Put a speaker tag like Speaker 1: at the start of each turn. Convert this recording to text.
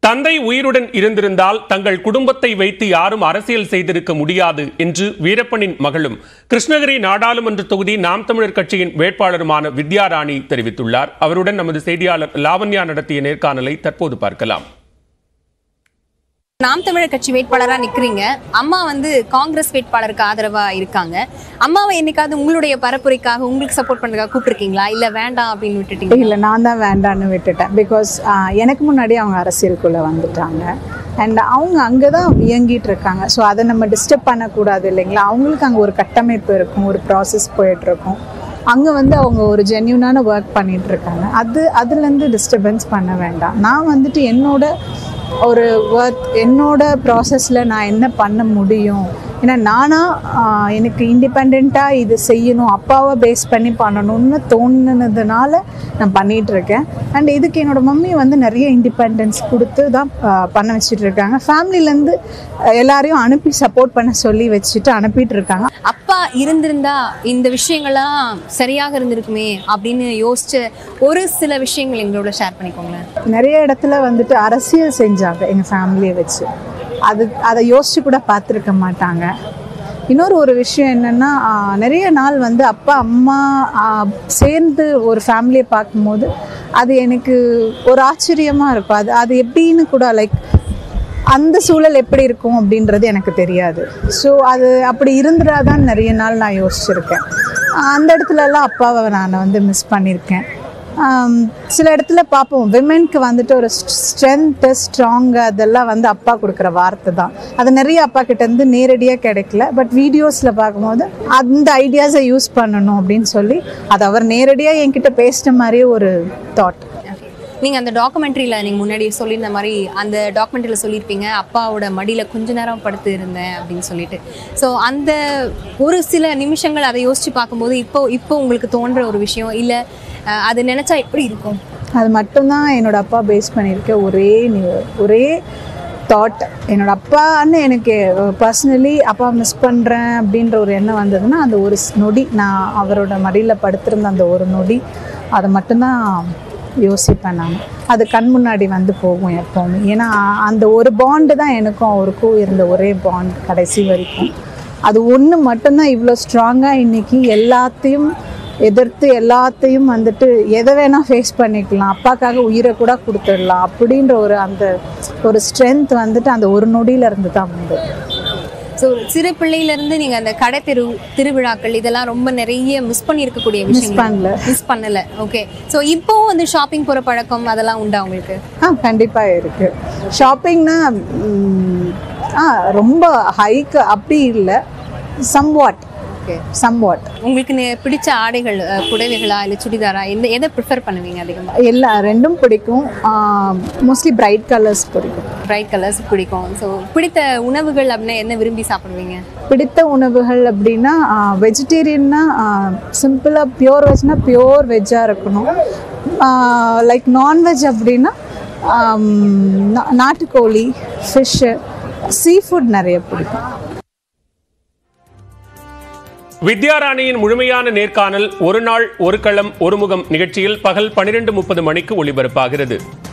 Speaker 1: தந்தை உயிருடன் இருந்திருந்தால் தங்கள் குடும்பத்தை வைத்து யாரும் அரசியல் செய்திருக்க முடியாது என்று வீரப்பனின் மகளும் கிருஷ்ணகிரி நாடாளுமன்ற தொகுதி நாம் தமிழர் கட்சியின் வேட்பாளருமான வித்யாராணி தெரிவித்துள்ளார் அவருடன் நமது செய்தியாளர் லாவண்யா நடத்திய நேர்காணலை தற்போது பார்க்கலாம்
Speaker 2: நாம் தமிழர் கட்சி வேட்பாளரா நிக்கிறீங்க அம்மா வந்து காங்கிரஸ் வேட்பாளருக்கு ஆதரவா இருக்காங்க அம்மாவை என்னைக்காவது உங்களுடைய பரப்புரைக்காக உங்களுக்கு சப்போர்ட் பண்றதுக்காக கூப்பிட்டுருக்கீங்களா இல்ல வேண்டாம் அப்படின்னு விட்டுட்டீங்க
Speaker 3: இல்லை நான் தான் வேண்டான்னு விட்டுட்டேன் பிகாஸ் எனக்கு முன்னாடி அவங்க அரசியலுக்குள்ளே வந்துட்டாங்க அண்ட் அவங்க அங்கே தான் இயங்கிட்டு இருக்காங்க ஸோ அதை நம்ம டிஸ்டர்ப் பண்ணக்கூடாது இல்லைங்களா அவங்களுக்கு அங்கே ஒரு கட்டமைப்பு இருக்கும் ஒரு ப்ராசஸ் போயிட்டுருக்கும் அங்கே வந்து அவங்க ஒரு ஜென்யூனான ஒர்க் பண்ணிட்டு இருக்காங்க அது அதுலேருந்து டிஸ்டர்பன்ஸ் பண்ண வேண்டாம் நான் வந்துட்டு என்னோட ஒரு ஒர்க் என்னோட ப்ராசஸில் நான் என்ன பண்ண முடியும் ஏன்னா நானாக எனக்கு இண்டிபெண்ட்டாக இது செய்யணும் அப்பாவை பேஸ் பண்ணி பண்ணணும்னு தோணுனதுனால நான் பண்ணிகிட்டு இருக்கேன் அண்ட் இதுக்கு என்னோட மம்மி வந்து நிறைய இண்டிபெண்டன்ஸ் கொடுத்து தான் ஆஹ், பண்ண வச்சுட்டு இருக்காங்க ஃபேமிலிலேருந்து எல்லாரையும் அனுப்பி சப்போர்ட் பண்ண சொல்லி வச்சுட்டு அனுப்பிட்டு இருக்காங்க
Speaker 2: அப்பா இருந்திருந்தா இந்த விஷயங்கள்லாம் சரியாக இருந்திருக்குமே அப்படின்னு யோசிச்ச ஒரு சில விஷயங்கள் எங்களோட ஷேர் பண்ணிக்கோங்களேன்
Speaker 3: நிறைய இடத்துல வந்துட்டு அரசியல் செஞ்சாங்க எங்கள் ஃபேமிலியை வச்சு அது அதை யோசிச்சு கூட பார்த்துருக்க மாட்டாங்க இன்னொரு ஒரு விஷயம் என்னென்னா நிறைய நாள் வந்து அப்பா அம்மா ஆ, சேர்ந்து ஒரு ஃபேமிலியை பார்க்கும்போது அது எனக்கு ஒரு ஆச்சரியமாக இருக்கும் அது அது எப்படின்னு கூட லைக் அந்த சூழல் எப்படி இருக்கும் அப்படின்றது எனக்கு தெரியாது ஸோ அது அப்படி இருந்துடாதான் நிறைய நாள் நான் யோசிச்சிருக்கேன் அந்த இடத்துலலாம் அப்பாவை நான் வந்து மிஸ் பண்ணியிருக்கேன் ஆம், சில இடத்துல பார்ப்போம் விமென்க்கு வந்துட்டு ஒரு ஸ்ட்ரென்த்து ஸ்ட்ராங்கு அதெல்லாம் வந்து அப்பா கொடுக்குற வார்த்தை தான் அது நிறைய அப்பா கிட்ட இருந்து நேரடியாக கிடைக்கல பட் வீடியோஸில் பார்க்கும்போது அந்த ஐடியாஸை யூஸ் பண்ணணும் அப்படின்னு சொல்லி அது அவர் நேரடியாக என்கிட்ட பேசின மாதிரியே ஒரு தாட்
Speaker 2: நீங்க அந்த டாக்குமெண்ட்ரியில நீங்க முன்னாடி சொல்லியிருந்த மாதிரி அந்த டாக்குமெண்ட்ரியில சொல்லியிருப்பீங்க அப்பாவோட மடியில கொஞ்ச நேரம் படுத்து இருந்தேன் அப்படின்னு சொல்லிட்டு ஸோ அந்த ஒரு சில நிமிஷங்கள் அதை யோசிச்சு பார்க்கும்போது இப்போ இப்போ உங்களுக்கு தோன்ற ஒரு விஷயம் இல்ல அஹ், அது நினைச்சா எப்படி இருக்கும்
Speaker 3: அது மட்டும்தான் என்னோட அப்பா பேஸ் பண்ணியிருக்க ஒரே நி- ஒரே தாட் என்னோட அப்பான்னு எனக்கு பர்சனலி அப்பா மிஸ் பண்ணுறேன் அப்படின்ற ஒரு எண்ணம் வந்ததுன்னா அந்த ஒரு ஸ் நொடி நான் அவரோட மடியில் படுத்திருந்த அந்த ஒரு நொடி அதை மட்டும்தான் யோசிப்பேன் நான் அது கண் முன்னாடி வந்து போகும் எப்போவுமே ஏன்னா அந்த ஒரு பாண்டு தான் எனக்கும் அவருக்கும் இருந்த ஒரே பாண்ட் கடைசி வரைக்கும் அது ஒன்று மட்டும்தான் இவ்வளோ ஸ்ட்ராங்காக இன்னைக்கு எல்லாத்தையும் எதிர்த்து எல்லாத்தையும் வந்துட்டு எதை வேணால் ஃபேஸ் பண்ணிக்கலாம் அப்பாக்காக உயிரை கூட கொடுத்துடலாம் அப்படின்ற ஒரு அந்த ஒரு ஸ்ட்ரென்த் வந்துட்டு அந்த ஒரு நொடியில இருந்து தான் வந்து
Speaker 2: ஸோ சிறு பிள்ளையில இருந்து நீங்க அந்த கடை தெரு திருவிழாக்கள் இதெல்லாம் ரொம்ப நிறைய மிஸ் பண்ணி இருக்கக்கூடிய விஷயம்
Speaker 3: பண்ணல.
Speaker 2: மிஸ் பண்ணல ஓகே ஸோ இப்போ வந்து ஷாப்பிங் போற பழக்கம் அதெல்லாம் உண்டா உங்களுக்கு
Speaker 3: ஆ கண்டிப்பாக இருக்குது ஷாப்பிங்னா ஆ ரொம்ப ஹைக்கு அப்படி இல்லை சம்வாட்
Speaker 2: ஓகே
Speaker 3: சம்வாட்
Speaker 2: உங்களுக்கு நெ- பிடிச்ச ஆடைகள் அஹ், புடவைகளா இல்ல சுடிதாரா எந்த எதை ப்ரிஃபர் பண்ணுவீங்க அதிகமா
Speaker 3: எல்லா ரெண்டும் பிடிக்கும் மோஸ்ட்லி பிரைட் கலர்ஸ் பிடிக்கும்
Speaker 2: பிரைட் கலர்ஸ் பிடிக்கும் ஸோ பிடித்த உணவுகள் அப்படின்னா என்ன விரும்பி சாப்பிடுவீங்க
Speaker 3: பிடித்த உணவுகள் அப்படின்னா வெஜிடேரியன்னா சிம்பிளாக பியோர் வெஜ்னா பியோர் வெஜ்ஜாக இருக்கணும் லைக் நான்வெஜ் அப்படின்னா ஆம், நா- நாட்டுக்கோழி ஃபிஷ்ஷு சீ ஃபுட் நிறைய பிடிக்கும்
Speaker 1: வித்யாராணியின் முழுமையான நேர்காணல் ஒரு நாள் ஒரு களம் ஒரு முகம் நிகழ்ச்சியில் பகல் பனிரெண்டு முப்பது மணிக்கு ஒளிபரப்பாகிறது